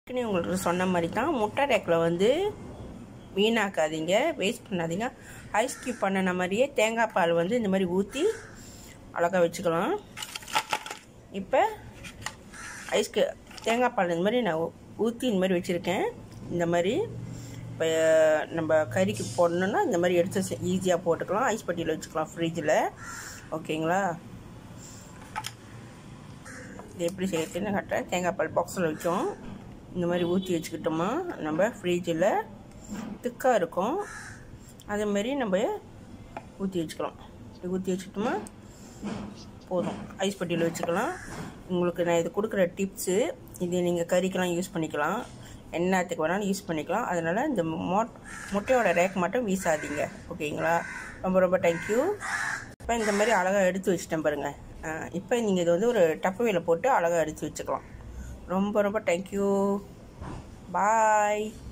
ஏற்கனவே உங்களுக்கு சொன்ன மாதிரி தான் முட்டை ரேக்கில் வந்து வீணாக்காதீங்க வேஸ்ட் பண்ணாதீங்க ஐஸ் கியூப் பண்ணின மாதிரியே தேங்காய் பால் வந்து இந்த மாதிரி ஊற்றி அழகாக வச்சுக்கலாம் இப்போ ஐஸ் கு- தேங்காய் பால் இந்த மாதிரி நான் ஊற்றி இந்த மாதிரி வச்சுருக்கேன் இந்த மாதிரி இப்போ நம்ம கறிக்கு போடணுன்னா இந்த மாதிரி எடுத்து ஈஸியாக போட்டுக்கலாம் ஐஸ் பட்டியில் வச்சுக்கலாம் ஃப்ரிட்ஜில் ஓகேங்களா இது எப்படி செய்யறதுன்னு கரெக்டாக தேங்காய் பால் பாக்ஸில் வச்சோம் இந்த மாதிரி ஊற்றி வச்சுக்கிட்டோமா நம்ம ஃப்ரிட்ஜில் திக்காக இருக்கும் அதேமாரி நம்ம ஊற்றி வச்சுக்கலாம் இப்படி ஊற்றி வச்சுக்கிட்டோமா போதும் ஐஸ் பட்டியில் வச்சுக்கலாம் உங்களுக்கு நான் இது கொடுக்குற டிப்ஸு இது நீங்கள் கறிக்கெல்லாம் யூஸ் பண்ணிக்கலாம் என்னத்துக்கு வேணாலும் யூஸ் பண்ணிக்கலாம் அதனால் இந்த மொட் முட்டையோட ரேக் மட்டும் வீசாதீங்க ஓகேங்களா ரொம்ப ரொம்ப தேங்க்யூ இப்போ இந்த மாதிரி அழகாக எடுத்து வச்சுட்டேன் பாருங்கள் இப்போ நீங்கள் இது வந்து ஒரு டப்பவையில் போட்டு அழகாக எடுத்து வச்சுக்கலாம் ரொம்ப ரொம்ப தேங்க்யூ பாய்